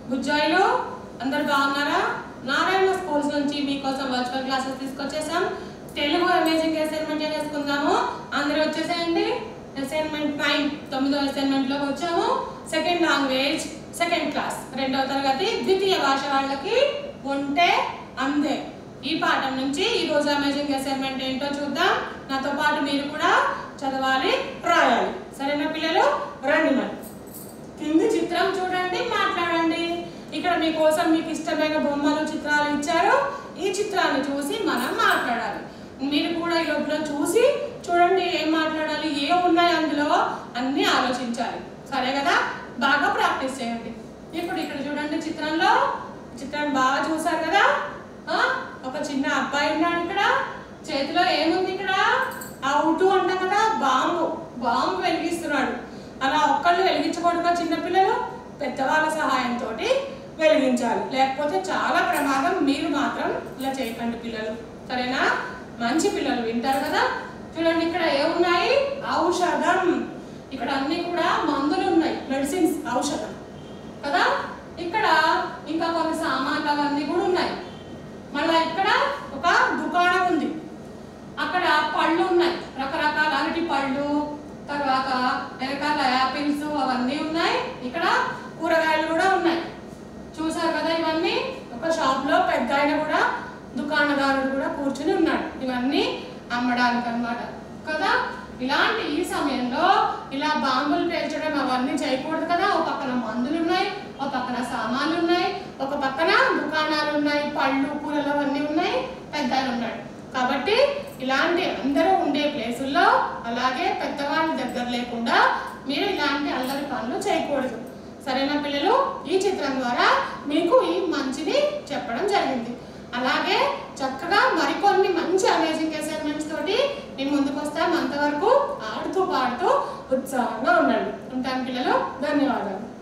బుజ్జాయిలు అందరు బాగున్నారా నారాయణ స్కూల్స్ నుంచి మీకోసం వర్చువల్ క్లాసెస్ తీసుకొచ్చేసాం తెలుగు అమేజింగ్ అసైన్మెంట్ చేసుకుందాము అందరూ వచ్చేసేయండి అసైన్మెంట్ నైన్ తొమ్మిదో అసైన్మెంట్ లోకి వచ్చాము సెకండ్ లాంగ్వేజ్ సెకండ్ క్లాస్ రెండవ తరగతి ద్వితీయ భాష వాళ్ళకి ఉంటే అందే ఈ పాఠం నుంచి ఈ రోజు అమేజింగ్ అసైన్మెంట్ ఏంటో చూద్దాం నాతో పాటు మీరు కూడా చదవాలి రాయాలి సరేనా పిల్లలు రండి మరి కింది చిత్రం చూడండి మాట్లాడండి ఇక్కడ మీకోసం మీకు ఇష్టమైన బొమ్మలు చిత్రాలు ఇచ్చారు ఈ చిత్రాన్ని చూసి మనం మాట్లాడాలి మీరు కూడా ఈ లోపల చూసి చూడండి ఏం మాట్లాడాలి ఏ ఉన్నాయి అందులో అన్నీ ఆలోచించాలి సరే కదా బాగా ప్రాక్టీస్ చేయండి ఇప్పుడు ఇక్కడ చూడండి చిత్రంలో చిత్రాన్ని బాగా చూసారు కదా ఆ? ఒక చిన్న అబ్బాయి ఉన్నాడు ఇక్కడ చేతిలో ఏముంది ఇక్కడ అవుటు అంటాం కదా బాంబు బాంబు వెలిగిస్తున్నాడు అలా ఒక్కళ్ళు వెలిగించకూడదు చిన్నపిల్లలు పెద్దవాళ్ళ సహాయంతో వెలిగించాలి లేకపోతే చాలా ప్రమాదం మీరు మాత్రం ఇలా చేయకండి పిల్లలు సరేనా మంచి పిల్లలు వింటారు కదా చూడండి ఇక్కడ ఏమున్నాయి ఔషధం ఇక్కడ అన్ని కూడా మందులు ఉన్నాయి మెడిసిన్స్ ఔషధం కదా ఇక్కడ ఇంకా కొన్ని సామాన్లు అవన్నీ కూడా ఉన్నాయి మళ్ళా ఇక్కడ ఒక దుకాణం ఉంది అక్కడ పళ్ళు ఉన్నాయి రకరకాల అరటి పళ్ళు తర్వాత వెనకాల యాపిల్స్ అవన్నీ ఉన్నాయి ఇక్కడ కూరగాయలు కూడా ఉన్నాయి చూసారు కదా ఇవన్నీ ఒక షాప్ లో పెద్ద ఆయన కూడా దుకాణదారుడు కూడా కూర్చుని ఉన్నాడు ఇవన్నీ అమ్మడానికి అన్నమాట కదా ఇలాంటి ఈ సమయంలో ఇలా బాంబులు పేల్చడం అవన్నీ చేయకూడదు కదా ఒక పక్కన మందులు ఉన్నాయి ఒక పక్కన సామాన్లు ఉన్నాయి ఒక పక్కన దుకాణాలు ఉన్నాయి పళ్ళు కూరలు అవన్నీ ఉన్నాయి పెద్ద ఆయన ఉన్నాడు కాబట్టి ఇలాంటి అందరూ ఉండే ప్లేసుల్లో అలాగే పెద్దవాళ్ళ దగ్గర లేకుండా మీరు ఇలాంటి అల్లరి పనులు చేయకూడదు సరేనా పిల్లలు ఈ చిత్రం ద్వారా మీకు ఈ మంచిని చెప్పడం జరిగింది అలాగే చక్కగా మరికొన్ని మంచి అమేజింగ్ అసైన్మెంట్స్ తోటి నేను ముందుకు వస్తాను అంతవరకు ఆడుతూ పాడుతూ ఉత్సాహంగా ఉండండి ఉంటాను పిల్లలు ధన్యవాదాలు